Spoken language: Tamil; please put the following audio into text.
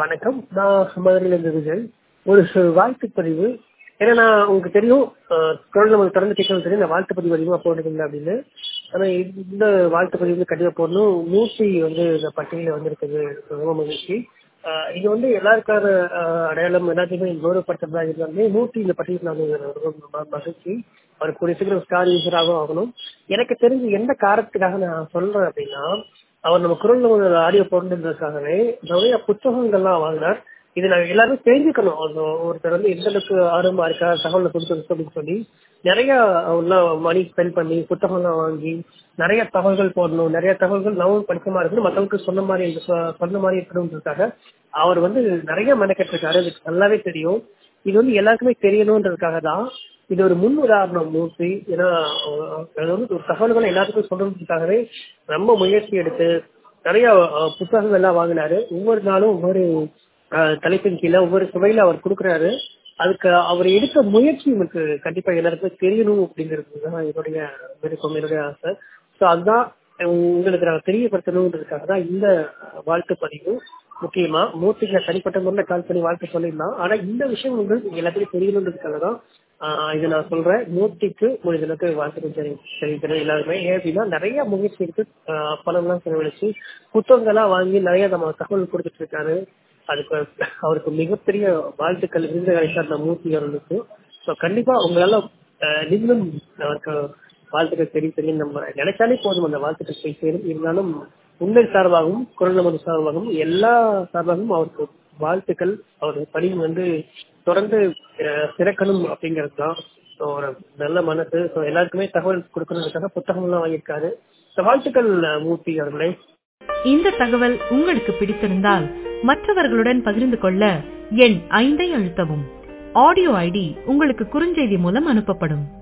வணக்கம் நான் மதுரையிலிருந்து விஜய் ஒரு வாழ்த்து பதிவு ஏன்னா நான் உங்களுக்கு தெரியும் அஹ், குரல் நம்ம தொடர்ந்து கேட்கறது தெரியும் நான் வாழ்த்து பதிவு அதிகமாக போடுறதில்லை அப்படின்னு ஆனா இந்த வாழ்த்து பதிவு வந்து கண்டிப்பாக போடணும் நூற்றி வந்து இந்த பட்டியலில் வந்திருக்குது ரொம்ப மகிழ்ச்சி அஹ், இது வந்து எல்லாருக்கான அஹ், அடையாளம் எல்லாத்தையுமே கௌரவப்படுத்துறதா இருந்தாலுமே நூற்றி இந்த பட்டியலில் வந்து ரொம்ப ம- மகிழ்ச்சி அவர் கூடிய சீக்கிரம் ஸ்டார் யூசராகவும் ஆகணும் எனக்கு தெரிஞ்சு எந்த காரணத்துக்காக நான் சொல்றேன் அப்படின்னா அவர் நம்ம குரல் ஒரு ஆடியோ போடுறதுக்காகவே நிறைய புத்தகங்கள்லாம் வாங்கினார் இது நான் எல்லாருமே தெரிஞ்சுக்கணும் அந்த ஒருத்தர் வந்து எந்த அளவுக்கு ஆர்வமா இருக்கா தகவலை கொடுத்து அப்படின்னு சொல்லி நிறைய உள்ள மணி ஸ்பெண்ட் பண்ணி புத்தகம்லாம் வாங்கி நிறைய தகவல்கள் போடணும் நிறைய தகவல்கள் நாமும் படிக்கமா இருக்கணும் மற்றவங்களுக்கு சொன்ன மாதிரி இருக்கு- சொ- சொன்ன மாதிரி இருக்கணுன்றதுக்காக அவர் வந்து நிறைய மெனக்கெட்டிருக்காரு அதுக்கு நல்லாவே தெரியும் இது வந்து எல்லாருக்குமே தெரியணுன்றதுக்காக தான் இது ஒரு முன் உதாரணம் மூர்த்தி ஏன்னா அஹ், அது வந்து ஒரு தகவல்களை எல்லாத்துக்கும் சொல்றதுக்காகவே ரொம்ப முயற்சி எடுத்து நிறைய அஹ், புத்தகங்கள் எல்லாம் வாங்கினாரு ஒவ்வொரு நாளும் ஒவ்வொரு அஹ், தலைப்பின் கீழே ஒவ்வொரு சுவையில அவர் கொடுக்குறாரு அதுக்கு அவர் எடுத்த முயற்சி எனக்கு கண்டிப்பா எல்லாருக்குமே தெரியணும் அப்படிங்கிறது தான் என்னுடைய விருப்பம் என்னுடைய ஆசை ஸோ அதுதான் உங்களுக்கு நான் தெரியப்படுத்தணுன்றதுக்காக தான் இந்த வாழ்த்து பதிவு முக்கியமா மூர்த்திக்கு நான் தனிப்பட்ட முறையில் கால் பண்ணி வாழ்த்து சொல்லிடலாம் ஆனா இந்த விஷயம் உங்களுக்கு எல்லாத்துக்கும் தெரியணுன்றதுக்காக தான் ஆஹ் இதை நான் சொல்றேன் மூர்த்திக்கு முடிஞ்ச அளவுக்கு வாழ்த்துக்கள் தெரி தெரிவிக்கிறேன் எல்லாருமே ஏன் அப்படின்னா நிறைய முயற்சி எடுத்து ஆஹ் பணம்லாம் செலவழிச்சு புத்தகங்கள்லாம் வாங்கி நிறைய நம்ம தகவல் கொடுத்துட்டு இருக்காரு அதுக்கு அவருக்கு மிகப்பெரிய வாழ்த்துக்கள் விருது கிடைச்சார் அந்த மூர்த்தி அவர்களுக்கு ஸோ கண்டிப்பா உங்களால ஆஹ் நீங்களும் அவருக்கு வாழ்த்துக்கள் தெரிவித்தீங்க நம்ம நினைச்சாலே போதும் அந்த வாழ்த்துக்கள் போய் சேரும் இருந்தாலும் உண்மை சார்பாகவும் குரல் நமது சார்பாகவும் எல்லா சார்பாகவும் அவருக்கு வாழ்த்துக்கள் அவர் பணி வந்து தொடர்ந்து அஹ், சிறக்கணும் அப்படிங்கிறது தான் ஸோ ஒரு நல்ல மனசு ஸோ எல்லாருக்குமே தகவல் கொடுக்கறதுக்காக புத்தகம்லாம் வாங்கியிருக்காரு ஸோ வாழ்த்துக்கள் அஹ், மூர்த்தி அவர்களே இந்த தகவல் உங்களுக்கு பிடித்திருந்தால் மற்றவர்களுடன் பகிர்ந்து கொள்ள எண் ஐந்தை அழுத்தவும் ஆடியோ ஐடி உங்களுக்கு குறுஞ்செய்தி மூலம் அனுப்பப்படும்